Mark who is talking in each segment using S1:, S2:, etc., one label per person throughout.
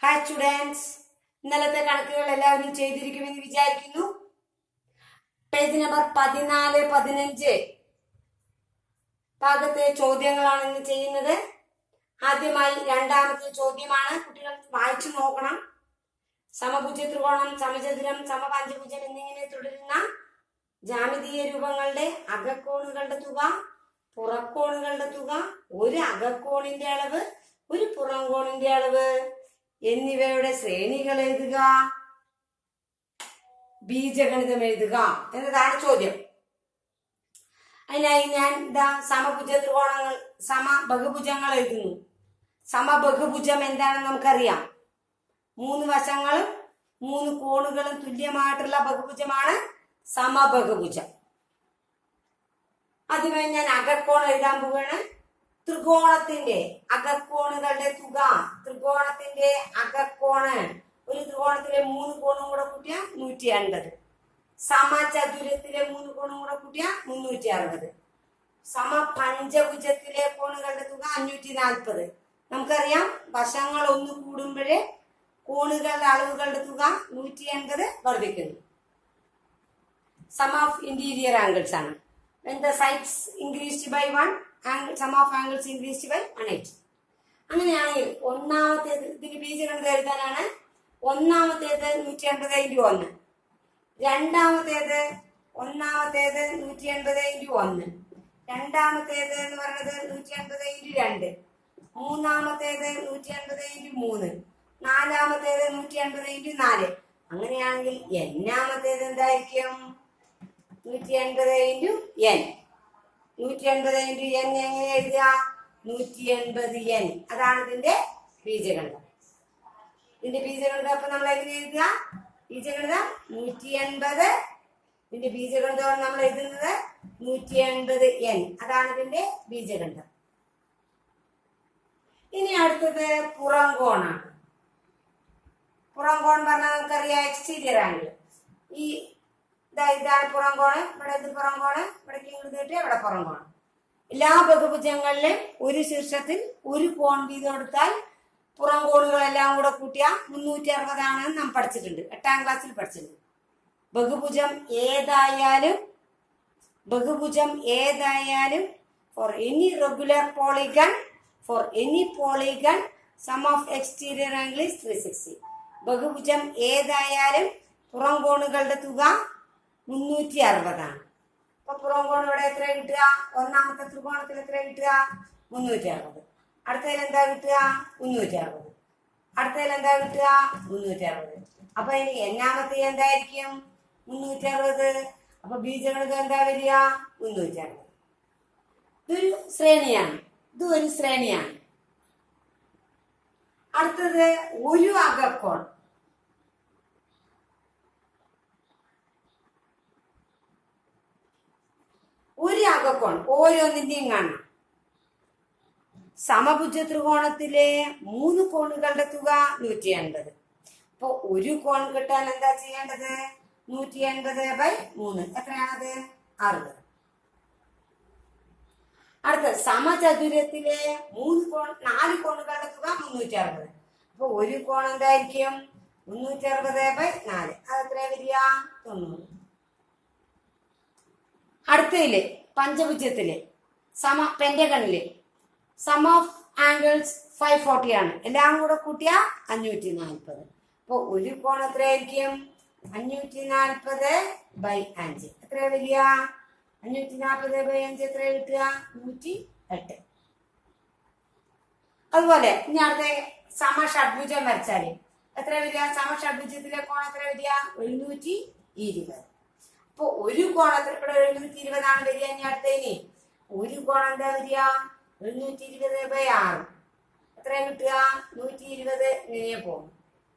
S1: hi students ഇന്നലത്തെ കണക്കുകൾ എല്ലാവരും ചെയ്തിരിക്കുമെന്ന് വിചാരിക്കുന്നു പേജ് നമ്പർ പതിനാല് പതിനഞ്ച് ഭാഗത്തെ ചോദ്യങ്ങളാണ് ഇന്ന് ചെയ്യുന്നത് ആദ്യമായി രണ്ടാമത്തെ ചോദ്യമാണ് കുട്ടികൾ വായിച്ചു നോക്കണം സമഭുജ ത്രികോണം സമചതുരം സമപഞ്ചഭുജം എന്നിങ്ങനെ തുടരുന്ന ജാമിതീയ രൂപങ്ങളുടെ അകക്കോണുകളുടെ തുക പുറക്കോണുകളുടെ തുക ഒരു അകക്കോണിന്റെ അളവ് ഒരു പുറംകോണിന്റെ അളവ് എന്നിവയുടെ ശ്രേണികൾ എഴുതുക ബീജഗണിതം എഴുതുക എന്നതാണ് ചോദ്യം അതിനായി ഞാൻ ഇതാ സമഭുജ ത്രികോണങ്ങൾ സമ ബഹുഭുജങ്ങൾ എഴുതുന്നു സമബഹുഭുജം എന്താണെന്ന് നമുക്കറിയാം മൂന്ന് വശങ്ങളും മൂന്ന് കോണുകളും തുല്യമായിട്ടുള്ള ബഹുഭുജമാണ് സമബഹുഭുജം ആദ്യമായി ഞാൻ അകക്കോൺ എഴുതാൻ പോവുകയാണ് ത്രികോണത്തിന്റെ അകക്കോണുകളുടെ തുക ത്രികോണത്തിന്റെ അകക്കോണ് ഒരു ത്രികോണത്തിലെ മൂന്ന് കോണും കൂടെ കൂട്ടിയ നൂറ്റി അൻപത് സമചതുരത്തിലെ മൂന്ന് കോണും കൂടെ കൂട്ടിയ മുന്നൂറ്റി അറുപത് സമ പഞ്ചഭുജത്തിലെ കോണുകളുടെ തുക അഞ്ഞൂറ്റി നാൽപ്പത് നമുക്കറിയാം വശങ്ങൾ ഒന്ന് കൂടുമ്പോഴേ കോണുകളുടെ അളവുകളുടെ തുക നൂറ്റി എൺപത് വർദ്ധിക്കുന്നു സം ഓഫ് ഇന്റീരിയർ ആംഗിൾസ് ആണ് when the sides increased by one angle sum of angles increased by 180 അങ്ങനെയാണെങ്കിൽ ഒന്നാമത്തേത് ഇതിന് ബീജഗണിതം എഴുതാനാണ് ഒന്നാമത്തേത് നൂറ്റി എൺപത് ഇൻറ്റു ഒന്ന് രണ്ടാമത്തേത് ഒന്നാമത്തേത് നൂറ്റി എൺപത് ഇൻറ്റു ഒന്ന് രണ്ടാമത്തേത് എന്ന് പറയുന്നത് നൂറ്റി എൺപത് ഇൻറ്റു രണ്ട് മൂന്നാമത്തേത് നൂറ്റി എൺപത് ഇൻറ്റു മൂന്ന് നാലാമത്തേത് നൂറ്റി എൺപത് ഇൻറ്റു നാല് അങ്ങനെയാണെങ്കിൽ എന്നാമത്തേത് എന്തായിരിക്കും നൂറ്റി എൺപത് ഇൻറ്റു എൻ നൂറ്റി എൺപത് ഇൻറ്റു എൻ എങ്ങനെ എഴുതുക നൂറ്റി എൺപത് എൻ അതാണ് ഇതിന്റെ ബീജഗണിതം ഇതിന്റെ ബീജഗണിതം അപ്പൊ നമ്മൾ എങ്ങനെ എഴുതുക ബീജഗണിതം നൂറ്റി എൺപത് ഇതിന്റെ ബീജഗണിതം നമ്മൾ എഴുതുന്നത് നൂറ്റി എൺപത് എൻ അതാണ് ഇതിന്റെ ബീജഗണിതം ഇനി അടുത്തത് പുറം കോണാണ് പുറം കോൺ പറഞ്ഞാൽ നമുക്കറിയാം എക്സ്റ്റീരിയർ ആംഗിൾ ഈ ഇതാ ഇതാണ് പുറം കോണ് ഇവിടെ ഇത് പുറം കോണ് ഇവിടേക്ക് ഇങ്ങോട്ട് ഇവിടെ പുറം കോണ് എല്ലാ ബഹുഭുജങ്ങളിലും ഒരു ശീർഷത്തിൽ ഒരു കോൺ വീതം എടുത്താൽ പുറം കോണുകളെല്ലാം കൂടെ കൂട്ടിയ മുന്നൂറ്റി അറുപതാണെന്ന് നാം പഠിച്ചിട്ടുണ്ട് എട്ടാം ക്ലാസ്സിൽ പഠിച്ചിട്ടുണ്ട് ബഹുഭുജം ഏതായാലും ബഹുഭുജം ഏതായാലും for any regular polygon for any polygon sum of exterior angle is three sixty ബഹുഭുജം ഏതായാലും പുറം കോണുകളുടെ തുക മുന്നൂറ്റി അറുപതാണ് അപ്പൊ പുറം കോൺ ഇവിടെ എത്ര കിട്ടുക ഒന്നാമത്തെ ത്രികോണത്തിൽ എത്ര കിട്ടുക മുന്നൂറ്റി അറുപത് അടുത്തതിൽ എന്താ കിട്ടുക മുന്നൂറ്റി അറുപത് അടുത്തതിൽ എന്താ കിട്ടുക മുന്നൂറ്റി അറുപത് അപ്പൊ ഇനി എന്നാമത്തെ എന്തായിരിക്കും മുന്നൂറ്റി അറുപത് അപ്പൊ ബീജഗണിതം എന്താ വരിക മുന്നൂറ്റി അറുപത് ഇതൊരു ശ്രേണിയാണ് ഇത് ഒരു ശ്രേണിയാണ് അടുത്തത് ഒരു അകക്കോൺ ഒരു അകക്കോൺ ഓരോന്നിന്റെയും കാണണം സമഭുജ ത്രികോണത്തിലെ മൂന്ന് കോണുകളുടെ തുക നൂറ്റി എൺപത് അപ്പൊ ഒരു കോൺ കിട്ടാൻ എന്താ ചെയ്യേണ്ടത് നൂറ്റി എൺപത് ബൈ മൂന്ന് എത്രയാണത് അറുപത് അടുത്ത സമചതുരത്തിലെ മൂന്ന് കോൺ നാല് കോണുകളുടെ തുക മുന്നൂറ്റി അറുപത് അപ്പൊ ഒരു കോൺ എന്തായിരിക്കും മുന്നൂറ്റി അറുപത് ബൈ നാല് അത് എത്ര വരിക തൊണ്ണൂറ് അടുത്തതില് പഞ്ചഭുജത്തില് സമ പെന്റഗണില് sum of angles five forty ആണ് എല്ലാം കൂടെ കൂട്ടിയ അഞ്ഞൂറ്റി നാൽപ്പത് അപ്പൊ ഒരു കോൺ എത്രയായിരിക്കും അഞ്ഞൂറ്റി നാൽപ്പത് ബൈ അഞ്ച് എത്ര വരിക അഞ്ഞൂറ്റി നാൽപ്പത് ബൈ അഞ്ച് എത്ര കിട്ടുക നൂറ്റി എട്ട് അതുപോലെ ഇനി അടുത്ത സമ ഷഡ്ഭുജം വരച്ചാല് എത്ര വരിക സമ ഷഡ്ഭുജത്തിലെ കോൺ എത്ര വരിക എഴുന്നൂറ്റി ഇരുപത് അപ്പൊ ഒരു കോണത്തിൽ ഇവിടെ എഴുന്നൂറ്റി ഇരുപതാണ് വരിക ഇനി അടുത്തതിന് ഒരു കോണം എന്താ വരിക എഴുന്നൂറ്റി ഇരുപത് ബൈ ആറ് എത്ര കിട്ടുക നൂറ്റി ഇരുപത് ഇങ്ങനെ പോകും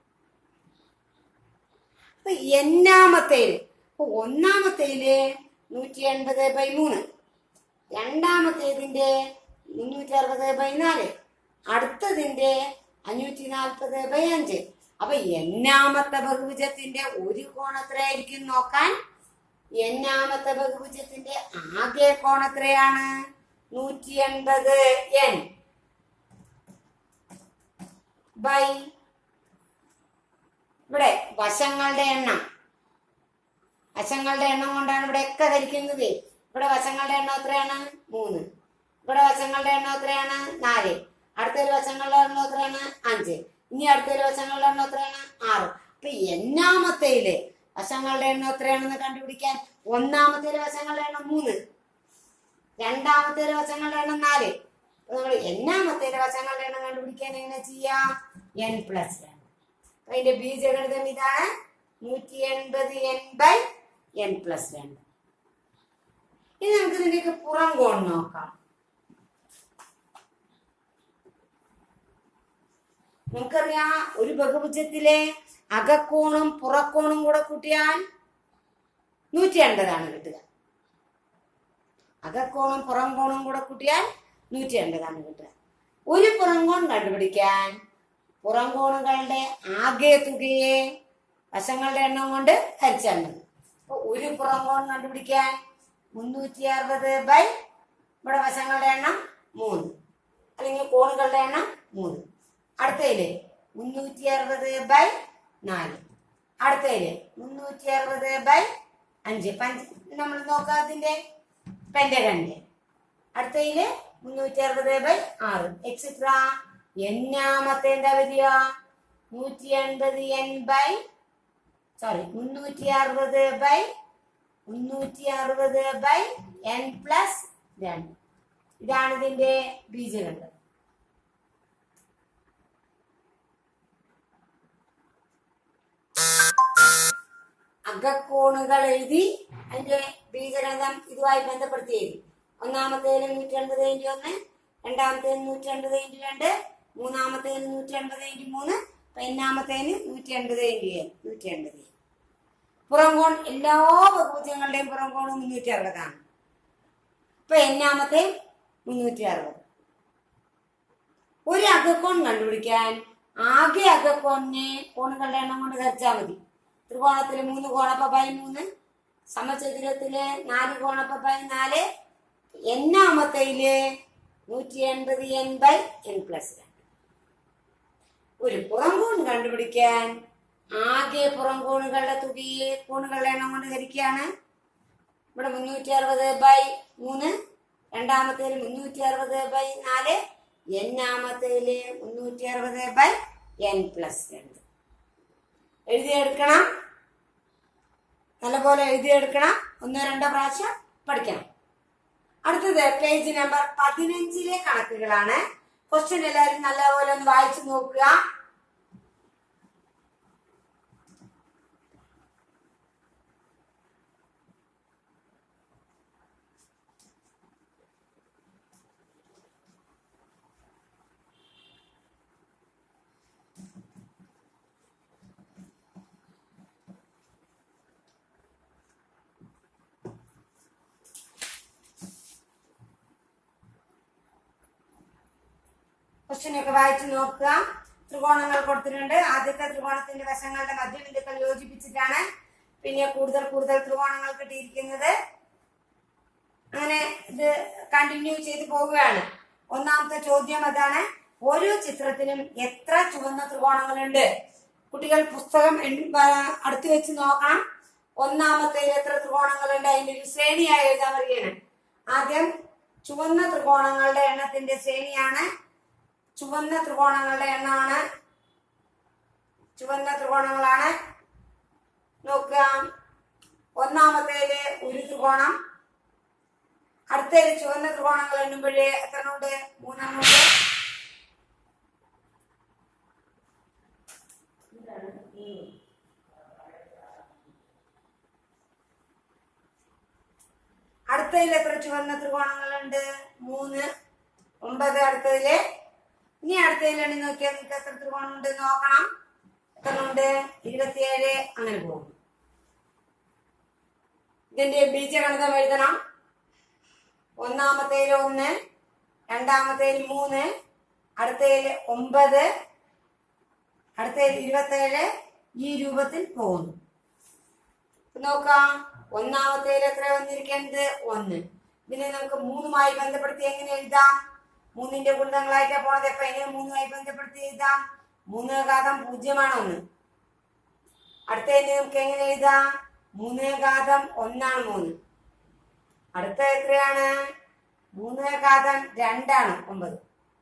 S1: അപ്പൊ എന്നാമത്തേല് അപ്പൊ ഒന്നാമത്തേല് നൂറ്റി എൺപത് ബൈ മൂന്ന് രണ്ടാമത്തേതിന്റെ മുന്നൂറ്റി അറുപത് ബൈ നാല് അടുത്തതിന്റെ അഞ്ഞൂറ്റി നാൽപ്പത് ബൈ അഞ്ച് അപ്പൊ എന്നാമത്തെ ബഹുഭുജത്തിന്റെ ഒരു കോൺ എത്രയായിരിക്കും നോക്കാൻ എന്നാമത്തെ ബഹുഭുജത്തിന്റെ ആകെ കോൺ എത്രയാണ് നൂറ്റി എൺപത് എൻ ബൈ ഇവിടെ വശങ്ങളുടെ എണ്ണം വശങ്ങളുടെ എണ്ണം കൊണ്ടാണ് ഇവിടെ ഒക്കെ ഹരിക്കുന്നത് ഇവിടെ വശങ്ങളുടെ എണ്ണം എത്രയാണ് മൂന്ന് ഇവിടെ വശങ്ങളുടെ എണ്ണം എത്രയാണ് നാല് അടുത്തൊരു വശങ്ങളുടെ എണ്ണം എത്രയാണ് അഞ്ച് ഇനി അടുത്തൊരു വശങ്ങളുടെ എണ്ണം എത്രയാണ് ആറ് അപ്പൊ എന്നാമത്തേയില് വശങ്ങളുടെ എണ്ണം എത്രയാണെന്ന് കണ്ടുപിടിക്കാൻ ഒന്നാമത്തേല് വശങ്ങളുടെ എണ്ണം മൂന്ന് രണ്ടാമത്തേല് വശങ്ങളുടെ എണ്ണം നാല് അപ്പൊ നമ്മൾ എന്നാമത്തേല് വശങ്ങളുടെ എണ്ണം കണ്ടുപിടിക്കാൻ എങ്ങനെ ചെയ്യാം എൻ പ്ലസ് രണ്ട് അപ്പൊ അതിന്റെ ബീജഗണിതം ഇതാണ് നൂറ്റി എൺപത് എൻ ബൈ എൻ പ്ലസ് രണ്ട് ഇനി നമുക്ക് ഇതിന്റെയൊക്കെ പുറം കോൺ നോക്കാം നമുക്കറിയാം ഒരു ബഹുഭുജത്തിലെ അകക്കോണും പുറക്കോണും കൂടെ കൂട്ടിയാൽ നൂറ്റി എൺപതാണ് കിട്ടുക അകക്കോണും പുറം കോണും കൂടെ കൂട്ടിയാൽ നൂറ്റി എൺപതാണ് കിട്ടുക ഒരു പുറം കോൺ കണ്ടുപിടിക്കാൻ പുറം കോണുകളുടെ ആകെ തുകയെ വശങ്ങളുടെ എണ്ണം കൊണ്ട് ഹരിച്ചാൽ മതി അപ്പൊ ഒരു പുറം കോൺ കണ്ടുപിടിക്കാൻ മുന്നൂറ്റി അറുപത് ബൈ ഇവിടെ വശങ്ങളുടെ എണ്ണം മൂന്ന് അല്ലെങ്കിൽ കോണുകളുടെ എണ്ണം മൂന്ന് അടുത്തതില് മുന്നൂറ്റി അറുപത് ബൈ നാല് അടുത്തതില് മുന്നൂറ്റി അറുപത് ബൈ അഞ്ച് പഞ്ച് നമ്മൾ നോക്കാതിന്റെ പെൻഡഗന്റെ അടുത്തതില് മുന്നൂറ്റി അറുപത് ബൈ ആറ് എക്സെട്ര എന്നാമത്തെ എന്താ വരിക നൂറ്റി എൺപത് എൻ ബൈ സോറി മുന്നൂറ്റി അറുപത് ബൈ മുന്നൂറ്റി അറുപത് ബൈ എൻ പ്ലസ് രണ്ട് ഇതാണ് ഇതിന്റെ ബീജഗണിതം അകക്കോണുകൾ എഴുതി അതിന്റെ ബീജഗണിതം ഇതുമായി ബന്ധപ്പെടുത്തി എഴുതി ഒന്നാമത്തേന് നൂറ്റി എൺപത് ഇൻറ്റു ഒന്ന് രണ്ടാമത്തേന് നൂറ്റി എൺപത് ഇൻറ്റു രണ്ട് മൂന്നാമത്തേന് നൂറ്റി എൺപത് ഇൻറ്റു മൂന്ന് പതിനാമത്തേന് നൂറ്റി എൺപത് ഇൻറ്റു ഏഴ് നൂറ്റി എൺപത് പുറംകോൺ എല്ലാ ബഹുഭുജങ്ങളുടെയും പുറംകോണ് മുന്നൂറ്റി അറുപതാണ് ഇപ്പൊ എന്നാമത്തെ മുന്നൂറ്റി അറുപത് ഒരു അകക്കോൺ കണ്ടുപിടിക്കാൻ ആകെ അകക്കോണിനെ കോണുകളുടെ എണ്ണം കൊണ്ട് ഹരിച്ചാൽ മതി ത്രികോണത്തില് മൂന്ന് കോണപ്പ ബൈ മൂന്ന് സമചതുരത്തില് നാല് കോണപ്പ ബൈ നാല് എന്നാമത്തേയില് നൂറ്റി എൺപത് എൻ ബൈ എൻ പ്ലസ് രണ്ട് ഒരു പുറംകോൺ കണ്ടുപിടിക്കാൻ ആകെ പുറംകോണുകളുടെ തുകയെ കോണുകളുടെ എണ്ണം കൊണ്ട് ഹരിക്കുകയാണ് ഇവിടെ മുന്നൂറ്റി അറുപത് ബൈ മൂന്ന് രണ്ടാമത്തേല് മുന്നൂറ്റി അറുപത് ബൈ നാല് എന്നാമത്തേല് മുന്നൂറ്റി അറുപത് ബൈ എൻ പ്ലസ് രണ്ട് എഴുതിയെടുക്കണം നല്ലപോലെ എഴുതിയെടുക്കണം ഒന്നോ രണ്ടോ പ്രാവശ്യം പഠിക്കണം അടുത്തത് പേജ് നമ്പർ പതിനഞ്ചിലെ കണക്കുകളാണ് ക്വസ്റ്റ്യൻ എല്ലാവരും നല്ലപോലെ ഒന്ന് വായിച്ചു നോക്കുക ക്വസ്റ്റ്യൻ ഒക്കെ വായിച്ചു നോക്കുക ത്രികോണങ്ങൾ കൊടുത്തിട്ടുണ്ട് ആദ്യത്തെ ത്രികോണത്തിന്റെ വശങ്ങളുടെ മധ്യബിന്ദുക്കൾ യോജിപ്പിച്ചിട്ടാണ് പിന്നെ കൂടുതൽ കൂടുതൽ ത്രികോണങ്ങൾ കിട്ടിയിരിക്കുന്നത് അങ്ങനെ ഇത് കണ്ടിന്യൂ ചെയ്ത് പോവുകയാണ് ഒന്നാമത്തെ ചോദ്യം അതാണ് ഓരോ ചിത്രത്തിനും എത്ര ചുവന്ന ത്രികോണങ്ങളുണ്ട് കുട്ടികൾ പുസ്തകം എണ്ണി- വ- അടുത്ത് വെച്ച് നോക്കണം ഒന്നാമത്തെ എത്ര ത്രികോണങ്ങളുണ്ട് അതിന്റെ ഒരു ശ്രേണിയായി എഴുതാൻ പറയുകയാണ് ആദ്യം ചുവന്ന ത്രികോണങ്ങളുടെ എണ്ണത്തിന്റെ ശ്രേണിയാണ് ചുവന്ന ത്രികോണങ്ങളുടെ എണ്ണമാണ് ചുവന്ന ത്രികോണങ്ങളാണ് നോക്കുക ഒന്നാമത്തേല് ഒരു ത്രികോണം അടുത്തതിൽ ചുവന്ന ത്രികോണങ്ങൾ എണ്ണുമ്പോഴേ എത്ര ഉണ്ട് മൂന്നെണ്ണം ഉണ്ട് അടുത്തതിൽ എത്ര ചുവന്ന ത്രികോണങ്ങളുണ്ട് മൂന്ന് ഒമ്പത് അടുത്തതില് ഇനി അടുത്തതിൽ എണ്ണി നോക്കിയാൽ നിങ്ങൾക്ക് എത്ര ത്രികോണം ഉണ്ട് നോക്കണം എത്ര ഉണ്ട് ഇരുപത്തിയേഴ് അങ്ങനെ പോകും ഇതിന്റെ ബീജഗണിതം എഴുതണം ഒന്നാമത്തേല് ഒന്ന് രണ്ടാമത്തേല് മൂന്ന് അടുത്തതില് ഒമ്പത് അടുത്തതിൽ ഇരുപത്തേഴ് ഈ രൂപത്തിൽ പോകുന്നു ഇപ്പൊ നോക്കാം ഒന്നാമത്തേൽ എത്ര വന്നിരിക്കുന്നത് ഒന്ന് ഇതിനെ നമുക്ക് മൂന്നുമായി ബന്ധപ്പെടുത്തി എങ്ങനെ എഴുതാം മൂന്നിന്റെ ഗുണിതങ്ങളായിട്ടാ പോണത് അപ്പൊ എങ്ങനെ മൂന്നുമായി ബന്ധപ്പെടുത്തി എഴുതാം മൂന്ന് ഘാതം പൂജ്യമാണ് ഒന്ന് അടുത്തതിന് നമുക്ക് എങ്ങനെ എഴുതാം മൂന്നേ ഘാതം ഒന്നാണ് മൂന്ന് അടുത്ത എത്രയാണ് മൂന്നേ ഘാതം രണ്ടാണ് ഒമ്പത്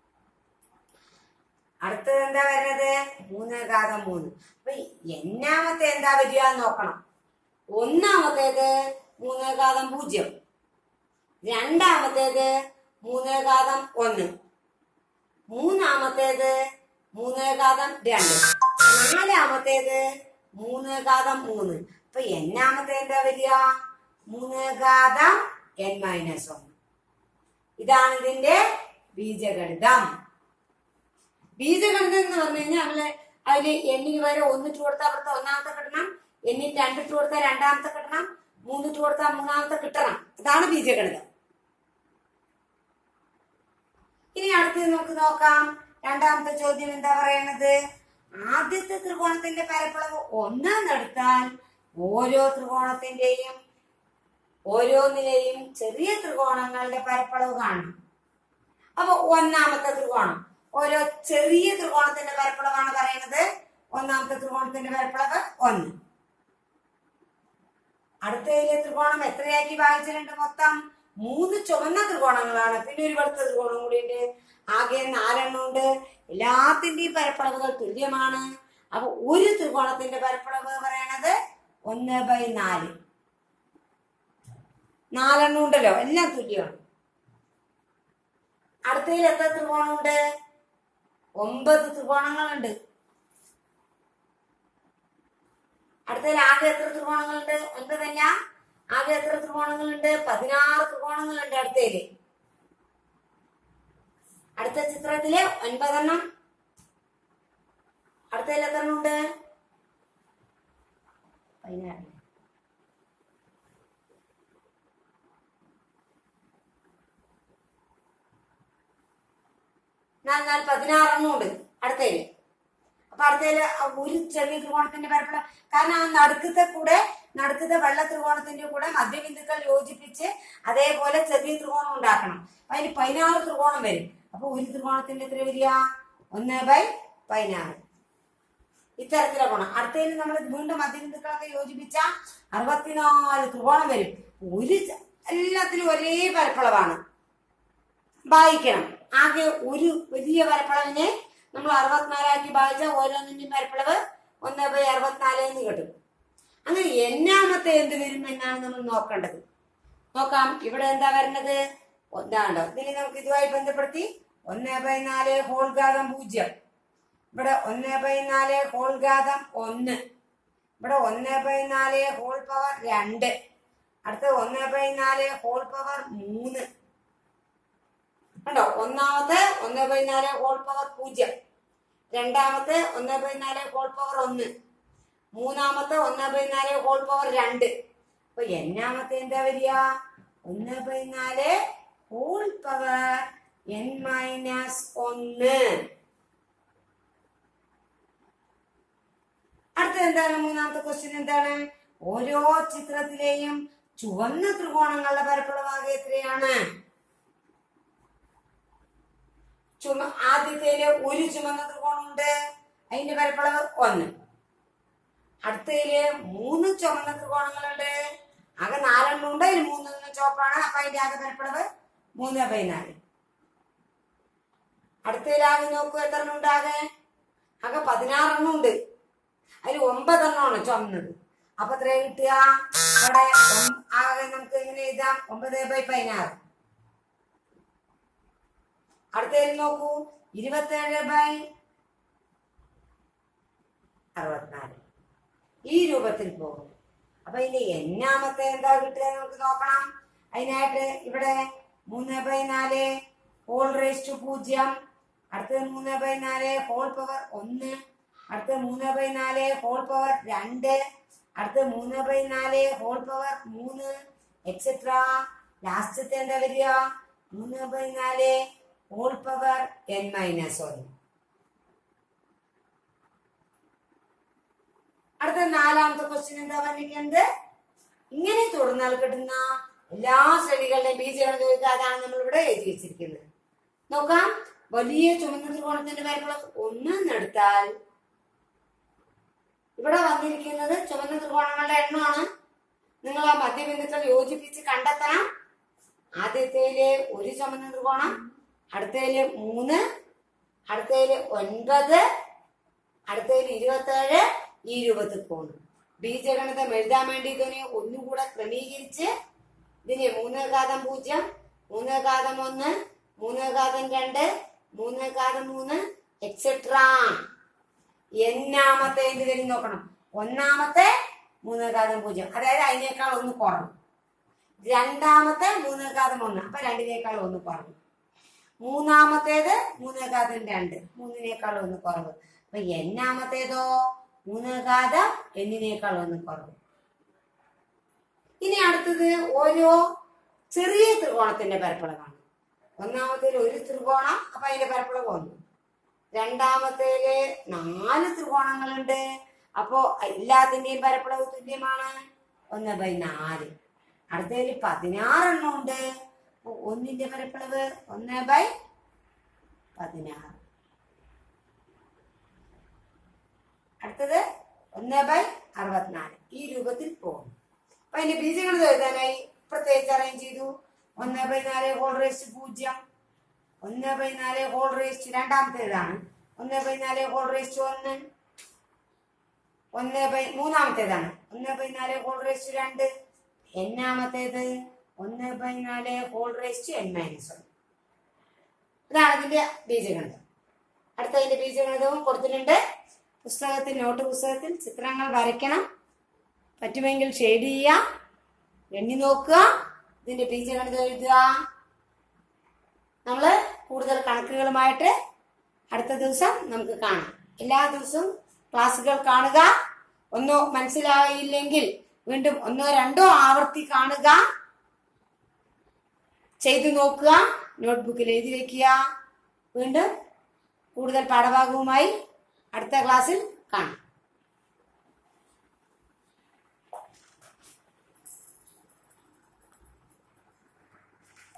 S1: അടുത്തത് എന്താ വരുന്നത് മൂന്നേ ഘാതം മൂന്ന് അപ്പൊ എന്നാമത്തെ എന്താ വരിക എന്ന് നോക്കണം ഒന്നാമത്തേത് മൂന്നേ ഘാതം പൂജ്യം രണ്ടാമത്തേത് മൂന്നേ ഘാതം ഒന്ന് മൂന്നാമത്തേത് മൂന്നേ ഘാതം രണ്ട് നാലാമത്തേത് മൂന്നേ ഘാതം മൂന്ന് അപ്പൊ എന്നാമത്തെ എന്താ വരിക മൂന്നേ ഘാതം എൻ മൈനസ് ഒന്ന് ഇതാണ് ഇതിന്റെ ബീജഗണിതം ബീജഗണിതം എന്ന് പറഞ്ഞു കഴിഞ്ഞാൽ നമ്മള് അതില് എന്നിന് വരെ ഒന്നിട്ട് കൊടുത്താൽ അവിടുത്തെ ഒന്നാമത്തെ കിട്ടണം എന്നിന് രണ്ടിട്ട് കൊടുത്താൽ രണ്ടാമത്തെ കിട്ടണം മൂന്നിട്ട് കൊടുത്താൽ മൂന്നാമത്തെ കിട്ടണം ഇതാണ് ബീജഗണിതം ഇനി അടുത്തത് നമുക്ക് നോക്കാം രണ്ടാമത്തെ ചോദ്യം എന്താ പറയണത് ആദ്യത്തെ ത്രികോണത്തിന്റെ പരപ്പളവ് ഒന്നെന്നെടുത്താൽ ഓരോ ത്രികോണത്തിന്റെയും ഓരോന്നിലെയും ചെറിയ ത്രികോണങ്ങളുടെ പരപ്പളവ് കാണണം അപ്പൊ ഒന്നാമത്തെ ത്രികോണം ഓരോ ചെറിയ ത്രികോണത്തിന്റെ പരപ്പളവാണ് പറയുന്നത് ഒന്നാമത്തെ ത്രികോണത്തിന്റെ പരപ്പളവ് ഒന്ന് അടുത്തതിലെ ത്രികോണം എത്രയാക്കി ഭാഗിച്ചിട്ടുണ്ട് മൊത്തം മൂന്ന് ചുവന്ന ത്രികോണങ്ങളാണ് പിന്നെ ഒരു വെളുത്ത ത്രികോണം കൂടി ഉണ്ട് ആകെ നാലെണ്ണം ഉണ്ട് എല്ലാത്തിന്റെയും പരപ്പളവുകൾ തുല്യമാണ് അപ്പൊ ഒരു ത്രികോണത്തിന്റെ പരപ്പളവ് പറയണത് ഒന്ന് ബൈ നാല് നാലെണ്ണം ഉണ്ടല്ലോ എല്ലാം തുല്യമാണ് അടുത്തതിൽ എത്ര ത്രികോണമുണ്ട് ഒമ്പത് ത്രികോണങ്ങളുണ്ട് അടുത്തതിൽ ആകെ എത്ര ത്രികോണങ്ങളുണ്ട് ഒൻപതല്ല ആകെ എത്ര ത്രികോണങ്ങളുണ്ട് പതിനാറ് ത്രികോണങ്ങളുണ്ട് അടുത്തതില് അടുത്ത ചിത്രത്തില് ഒൻപതെണ്ണം അടുത്തതിൽ എത്ര എണ്ണം ഉണ്ട് പതിനാറ് നാല് നാല് പതിനാറെണ്ണം ഉണ്ട് അടുത്തതില് അപ്പൊ അടുത്തതില് ഒരു ചെറിയ ത്രികോണത്തിന്റെ പരപ്പള കാരണം ആ നടുക്കത്തെ കൂടെ നടുക്കത്തെ വെള്ള ത്രികോണത്തിന്റെ കൂടെ മധ്യബിന്ദുക്കൾ യോജിപ്പിച്ച് അതേപോലെ ചെറിയ ത്രികോണം ഉണ്ടാക്കണം അപ്പൊ അതിന് പതിനാറ് ത്രികോണം വരും അപ്പൊ ഒരു ത്രികോണത്തിന്റെ എത്ര വരിക ഒന്ന് ബൈ പതിനാറ് ഇത്തരത്തിലെ ഗുണം അടുത്തതിന് നമ്മൾ വീണ്ടും മധ്യബിന്ദുക്കളൊക്കെ യോജിപ്പിച്ച അറുപത്തിനാല് ത്രികോണം വരും ഒരു ച- എല്ലാത്തിനും ഒരേ പരപ്പളവാണ് ഭാഗിക്കണം ആകെ ഒരു വലിയ പരപ്പളവിനെ നമ്മൾ അറുപത്തിനാലാക്കി ഭാഗിച്ച ഓരോന്നിന്റെയും പരപ്പളവ് ഒന്ന് ബൈ അറുപത്തിനാല് എന്ന് കിട്ടും അങ്ങനെ എന്നാമത്തെ എന്ത് വരും എന്നാണ് നമ്മൾ നോക്കേണ്ടത് നോക്കാം ഇവിടെ എന്താ വരുന്നത് ഒന്നാണ്ടോ ഇതിനെ നമുക്ക് ഇതുമായി ബന്ധപ്പെടുത്തി ഒന്ന് ബൈ നാല് ഹോൾ ഘാതം പൂജ്യം ഇവിടെ ഒന്ന് ബൈ നാല് ഹോൾ ഘാതം ഒന്ന് ഇവിടെ ഒന്ന് ബൈ നാല് ഹോൾ പവർ രണ്ട് അടുത്ത ഒന്ന് ബൈ നാല് ഹോൾ പവർ മൂന്ന് കണ്ടോ ഒന്നാമത്തെ ഒന്ന് ബൈ നാല് ഹോൾ പവർ പൂജ്യം രണ്ടാമത്തെ ഒന്ന് ബൈ നാല് ഹോൾ പവർ ഒന്ന് മൂന്നാമത്തെ ഒന്ന് ബൈ നാല് ഹോൾ പവർ രണ്ട് അപ്പൊ എന്നാമത്തെ എന്താ വരിക ഒന്ന് ബൈ നാല് ഹോൾ പവർ എൻ മൈനസ് ഒന്ന് അടുത്ത എന്താണ് മൂന്നാമത്തെ ക്വസ്റ്റ്യൻ എന്താണ് ഓരോ ചിത്രത്തിലെയും ചുവന്ന ത്രികോണങ്ങളുടെ പരപ്പളവാകെ എത്രയാണ് ചുമ ആദ്യത്തേല് ഒരു ചുമന്ന ത്രികോണമുണ്ട് അതിന്റെ പരപ്പളവ് ഒന്ന് അടുത്തതില് മൂന്ന് ചുമന്ന ത്രികോണങ്ങളുണ്ട് ആകെ നാലെണ്ണം ഉണ്ട് അതിൽ മൂന്നെണ്ണം ചുവപ്പാണ് അപ്പൊ അതിന്റെ ആകെ പരപ്പളവ് മൂന്ന് ബൈ നാല് അടുത്തതിലാകെ നോക്കൂ എത്ര എണ്ണം ഉണ്ട് ആകെ ആകെ പതിനാറെണ്ണം ഉണ്ട് അതിൽ ഒമ്പതെണ്ണമാണ് ചുമന്നത് അപ്പൊ എത്ര കിട്ടുക അവിടെ ഒം- ആകെ നമുക്ക് എങ്ങനെ എഴുതാം ഒമ്പത് ബൈ പതിനാറ് അടുത്തതിൽ നോക്കൂ ഇരുപത്തേഴ് ബൈ അറുപത്തിനാല് ഈ രൂപത്തിൽ പോകും അപ്പൊ ഇതിന്റെ എന്നാമത്തെ എന്താ കിട്ടുക നമുക്ക് നോക്കണം അതിനായിട്ട് ഇവിടെ മൂന്ന് ബൈ നാല് ഹോൾ റേസ് ടു പൂജ്യം അടുത്തത് മൂന്ന് ബൈ നാല് ഹോൾ പവർ ഒന്ന് അടുത്തത് മൂന്ന് ബൈ നാല് ഹോൾ പവർ രണ്ട് അടുത്തത് മൂന്ന് ബൈ നാല് ഹോൾ പവർ മൂന്ന് എക്സെട്ര ലാസ്റ്റത്തെ എന്താ വരിക മൂന്ന് ബൈ നാല് ഹോൾ പവർ എൻ മൈനസ് ഒന്ന് അടുത്ത നാലാമത്തെ ക്വസ്റ്റ്യൻ എന്താ പറഞ്ഞിരിക്കുന്നത് ഇങ്ങനെ തുടർന്നാൽ കിട്ടുന്ന എല്ലാ ശ്രേണികളുടെയും ബീജഗണിതം ചോദിക്കുക അതാണ് നമ്മൾ ഇവിടെ എഴുതി വെച്ചിരിക്കുന്നത് നോക്കാം വലിയ ചുമന്ന ത്രികോണത്തിന്റെ പരപ്പളവ് ഒന്നെന്നെടുത്താൽ ഇവിടെ വന്നിരിക്കുന്നത് ചുവന്ന ത്രികോണങ്ങളുടെ എണ്ണമാണ് നിങ്ങൾ ആ മധ്യബിന്ദുക്കൾ യോജിപ്പിച്ച് കണ്ടെത്തണം ആദ്യത്തേല് ഒരു ചുമന്ന ത്രികോണം അടുത്തതില് മൂന്ന് അടുത്തതില് ഒൻപത് അടുത്തതിൽ ഇരുപത്തേഴ് ഈ രൂപത്തിൽ പോകുന്നു ബീജഗണിതം എഴുതാൻ വേണ്ടി ഇതിനെ ഒന്നുകൂടെ ക്രമീകരിച്ച് ഇതിന് മൂന്ന് ഘാതം പൂജ്യം മൂന്ന് ഘാതം ഒന്ന് മൂന്ന് ഘാതം രണ്ട് മൂന്ന് ഘാതം മൂന്ന് എക്സെട്രാ എന്നാമത്തെ എന്ത് വരും നോക്കണം ഒന്നാമത്തെ മൂന്ന് ഘാതം പൂജ്യം അതായത് അതിനേക്കാൾ ഒന്ന് കുറവ് രണ്ടാമത്തെ മൂന്ന് ഘാതം ഒന്ന് അപ്പൊ രണ്ടിനേക്കാൾ ഒന്ന് കുറവ് മൂന്നാമത്തേത് മൂന്നേകാതം രണ്ട് മൂന്നിനേക്കാൾ ഒന്ന് കുറവ് അപ്പൊ എന്നാമത്തേതോ മൂന്നേകാതം എന്നിനേക്കാൾ ഒന്ന് കുറവ് ഇനി അടുത്തത് ഓരോ ചെറിയ ത്രികോണത്തിന്റെ പരപ്പളവാണ് ഒന്നാമത്തേൽ ഒരു ത്രികോണം അപ്പൊ അതിന്റെ പരപ്പളവ് ഒന്ന് രണ്ടാമത്തേല് നാല് ത്രികോണങ്ങളുണ്ട് അപ്പോ എല്ലാത്തിന്റെയും പരപ്പളവ് തുല്യമാണ് ഒന്ന് ബൈ നാല് അടുത്തതിൽ പതിനാറെണ്ണം ഉണ്ട് അപ്പൊ ഒന്നിന്റെ പരപ്പളവ് ഒന്ന് ബൈ പതിനാറ് അടുത്തത് ഒന്ന് ബൈ അറുപത്തിനാല് ഈ രൂപത്തിൽ പോകും അപ്പൊ അതിന്റെ ബീജഗണിതം എഴുതാനായി പ്രത്യേകിച്ച് അറേഞ്ച് ചെയ്തു ഒന്ന് ബൈ നാല് ഹോൾ റേസ്റ്റ് പൂജ്യം ഒന്ന് ബൈ നാല് ഹോൾ റേസ്റ്റ് രണ്ടാമത്തേതാണ് ഒന്ന് ബൈ നാല് ഹോൾ റേസ്റ്റ് ഒന്ന് ഒന്ന് ബൈ മൂന്നാമത്തേതാണ് ഒന്ന് ബൈ നാല് ഹോൾ റേസ്റ്റ് രണ്ട് എന്നാമത്തേത് ഒന്ന് ബൈ നാല് ഹോൾ റേസ്റ്റ് എൻ മൈനസ് ഒന്ന് ഇതാണ് ഇതിന്റെ ബീജഗണിതം അടുത്തതിന്റെ ബീജഗണിതവും കൊടുത്തിട്ടുണ്ട് പുസ്തകത്തിൽ നോട്ട് പുസ്തകത്തിൽ ചിത്രങ്ങൾ വരയ്ക്കണം പറ്റുമെങ്കിൽ ഷെയ്ഡ് ചെയ്യാം എണ്ണി നോക്കുക ഇതിന്റെ ബീജഗണിതം എഴുതുക നമ്മള് കൂടുതൽ കണക്കുകളുമായിട്ട് അടുത്ത ദിവസം നമുക്ക് കാണാം എല്ലാ ദിവസവും ക്ലാസ്സുകൾ കാണുക ഒന്നോ മനസ്സിലായില്ലെങ്കിൽ വീണ്ടും ഒന്നോ രണ്ടോ ആവർത്തി കാണുക ചെയ്തു നോക്കുക നോട്ട്ബുക്കിൽ എഴുതി വെക്കുക വീണ്ടും കൂടുതൽ പാഠഭാഗവുമായി അടുത്ത ക്ലാസ്സിൽ കാണാം